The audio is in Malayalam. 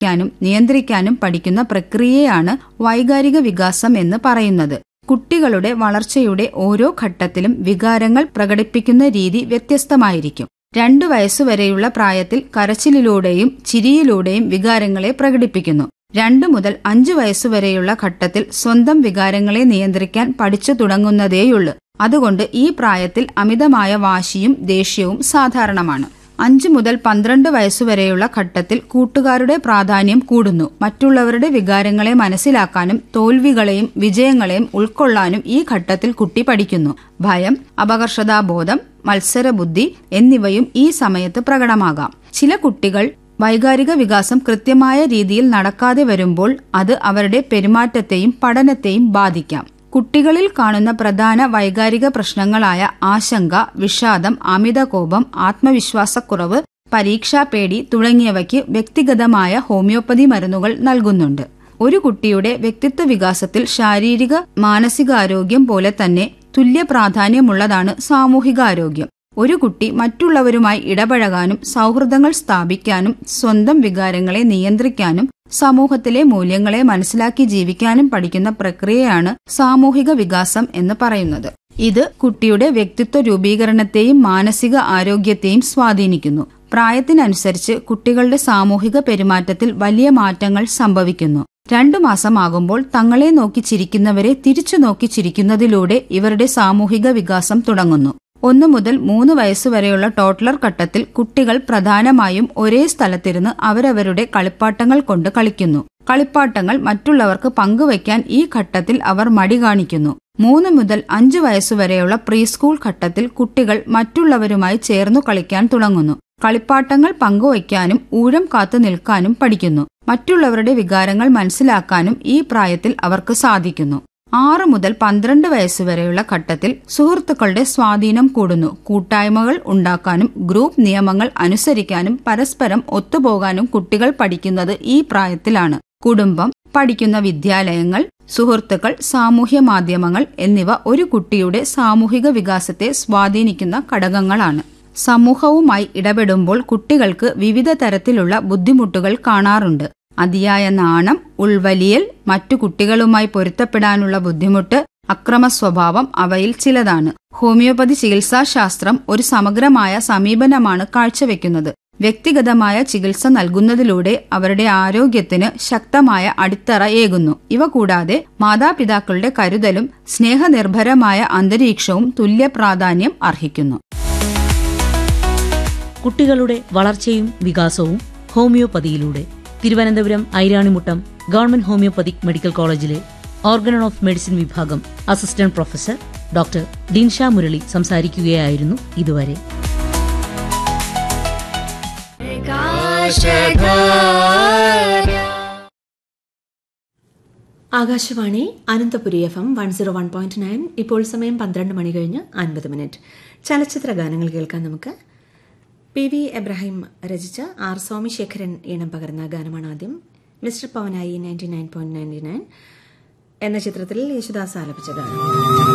ക്കാനും നിയന്ത്രിക്കാനും പഠിക്കുന്ന പ്രക്രിയയാണ് വൈകാരിക വികാസം എന്ന് പറയുന്നത് കുട്ടികളുടെ വളർച്ചയുടെ ഓരോ ഘട്ടത്തിലും വികാരങ്ങൾ പ്രകടിപ്പിക്കുന്ന രീതി വ്യത്യസ്തമായിരിക്കും രണ്ടു വയസ്സുവരെയുള്ള പ്രായത്തിൽ കരച്ചിലിലൂടെയും ചിരിയിലൂടെയും വികാരങ്ങളെ പ്രകടിപ്പിക്കുന്നു രണ്ടു മുതൽ അഞ്ചു വയസ്സുവരെയുള്ള ഘട്ടത്തിൽ സ്വന്തം വികാരങ്ങളെ നിയന്ത്രിക്കാൻ പഠിച്ചു തുടങ്ങുന്നതേയുള്ളൂ അതുകൊണ്ട് ഈ പ്രായത്തിൽ അമിതമായ വാശിയും ദേഷ്യവും സാധാരണമാണ് അഞ്ചു മുതൽ പന്ത്രണ്ട് വയസ്സുവരെയുള്ള ഘട്ടത്തിൽ കൂട്ടുകാരുടെ പ്രാധാന്യം കൂടുന്നു മറ്റുള്ളവരുടെ വികാരങ്ങളെ മനസ്സിലാക്കാനും തോൽവികളെയും വിജയങ്ങളെയും ഉൾക്കൊള്ളാനും ഈ ഘട്ടത്തിൽ കുട്ടി പഠിക്കുന്നു ഭയം അപകർഷതാബോധം മത്സരബുദ്ധി എന്നിവയും ഈ സമയത്ത് പ്രകടമാകാം ചില കുട്ടികൾ വൈകാരിക വികാസം കൃത്യമായ രീതിയിൽ നടക്കാതെ വരുമ്പോൾ അത് അവരുടെ പെരുമാറ്റത്തെയും പഠനത്തെയും ബാധിക്കാം കുട്ടികളിൽ കാണുന്ന പ്രധാന വൈകാരിക പ്രശ്നങ്ങളായ ആശങ്ക വിഷാദം അമിതകോപം ആത്മവിശ്വാസക്കുറവ് പരീക്ഷാപേടി തുടങ്ങിയവയ്ക്ക് വ്യക്തിഗതമായ ഹോമിയോപ്പതി മരുന്നുകൾ നൽകുന്നുണ്ട് ഒരു കുട്ടിയുടെ വ്യക്തിത്വ വികാസത്തിൽ ശാരീരിക മാനസികാരോഗ്യം പോലെ തന്നെ തുല്യ പ്രാധാന്യമുള്ളതാണ് സാമൂഹികാരോഗ്യം ഒരു കുട്ടി മറ്റുള്ളവരുമായി ഇടപഴകാനും സൗഹൃദങ്ങൾ സ്ഥാപിക്കാനും സ്വന്തം വികാരങ്ങളെ നിയന്ത്രിക്കാനും സമൂഹത്തിലെ മൂല്യങ്ങളെ മനസ്സിലാക്കി ജീവിക്കാനും പഠിക്കുന്ന പ്രക്രിയയാണ് സാമൂഹിക വികാസം എന്ന് പറയുന്നത് ഇത് കുട്ടിയുടെ വ്യക്തിത്വ രൂപീകരണത്തെയും മാനസിക ആരോഗ്യത്തെയും സ്വാധീനിക്കുന്നു പ്രായത്തിനനുസരിച്ച് കുട്ടികളുടെ സാമൂഹിക പെരുമാറ്റത്തിൽ വലിയ മാറ്റങ്ങൾ സംഭവിക്കുന്നു രണ്ടു മാസമാകുമ്പോൾ തങ്ങളെ നോക്കി ചിരിക്കുന്നവരെ തിരിച്ചു നോക്കി ചിരിക്കുന്നതിലൂടെ ഇവരുടെ സാമൂഹിക വികാസം തുടങ്ങുന്നു ഒന്നു മുതൽ മൂന്ന് വയസ്സുവരെയുള്ള ടോട്ട്ലർ ഘട്ടത്തിൽ കുട്ടികൾ പ്രധാനമായും ഒരേ സ്ഥലത്തിരുന്ന് അവരവരുടെ കളിപ്പാട്ടങ്ങൾ കൊണ്ട് കളിക്കുന്നു കളിപ്പാട്ടങ്ങൾ മറ്റുള്ളവർക്ക് പങ്കുവയ്ക്കാൻ ഈ ഘട്ടത്തിൽ അവർ മടി കാണിക്കുന്നു മൂന്ന് മുതൽ അഞ്ചു വയസ്സുവരെയുള്ള പ്രീസ്കൂൾ ഘട്ടത്തിൽ കുട്ടികൾ മറ്റുള്ളവരുമായി ചേർന്നു കളിക്കാൻ തുടങ്ങുന്നു കളിപ്പാട്ടങ്ങൾ പങ്കുവയ്ക്കാനും ഊഴം കാത്തു നിൽക്കാനും പഠിക്കുന്നു മറ്റുള്ളവരുടെ വികാരങ്ങൾ മനസ്സിലാക്കാനും ഈ പ്രായത്തിൽ അവർക്ക് സാധിക്കുന്നു ആറ് മുതൽ പന്ത്രണ്ട് വയസ്സുവരെയുള്ള ഘട്ടത്തിൽ സുഹൃത്തുക്കളുടെ സ്വാധീനം കൂടുന്നു കൂട്ടായ്മകൾ ഉണ്ടാക്കാനും ഗ്രൂപ്പ് നിയമങ്ങൾ അനുസരിക്കാനും പരസ്പരം ഒത്തുപോകാനും കുട്ടികൾ പഠിക്കുന്നത് ഈ പ്രായത്തിലാണ് കുടുംബം പഠിക്കുന്ന വിദ്യാലയങ്ങൾ സുഹൃത്തുക്കൾ സാമൂഹ്യ മാധ്യമങ്ങൾ എന്നിവ ഒരു കുട്ടിയുടെ സാമൂഹിക വികാസത്തെ സ്വാധീനിക്കുന്ന ഘടകങ്ങളാണ് സമൂഹവുമായി ഇടപെടുമ്പോൾ കുട്ടികൾക്ക് വിവിധ തരത്തിലുള്ള ബുദ്ധിമുട്ടുകൾ കാണാറുണ്ട് അതിയായ നാണം ഉൾവലിയൽ മറ്റു കുട്ടികളുമായി പൊരുത്തപ്പെടാനുള്ള ബുദ്ധിമുട്ട് അക്രമ സ്വഭാവം അവയിൽ ചിലതാണ് ഹോമിയോപ്പതി ചികിത്സാശാസ്ത്രം ഒരു സമഗ്രമായ സമീപനമാണ് കാഴ്ചവെക്കുന്നത് വ്യക്തിഗതമായ ചികിത്സ നൽകുന്നതിലൂടെ അവരുടെ ആരോഗ്യത്തിന് ശക്തമായ അടിത്തറ ഏകുന്നു ഇവ കൂടാതെ മാതാപിതാക്കളുടെ കരുതലും സ്നേഹനിർഭരമായ അന്തരീക്ഷവും തുല്യ പ്രാധാന്യം അർഹിക്കുന്നു കുട്ടികളുടെ വളർച്ചയും വികാസവും ഹോമിയോപ്പതിയിലൂടെ Thiruvananthapuram Airanimuttam government homoeopathic medical കോളേജിലെ ഓർഗനൺ ഓഫ് മെഡിസിൻ വിഭാഗം assistant professor doctor Dinsha Murali സംസാരിക്കുകയായിരുന്നു ഇതുവരെ Akashvani Ananthapuri F M one zero one point nine ഇപ്പോൾ സമയം പന്ത്രണ്ട് മണി കഴിഞ്ഞ് അൻപത് മിനിറ്റ് ചലച്ചിത്ര ഗാനങ്ങൾ കേൾക്കാൻ നമുക്ക് പി വി എബ്രാഹിം രചിച്ച ആർ സോമശേഖരൻ ഈണം പകർന്ന ഗാനമാണ് ആദ്യം mister Pavanayi ninety nine point ninety nine എന്ന ചിത്രത്തിൽ യേശുദാസ് ആലപിച്ച ഗാനം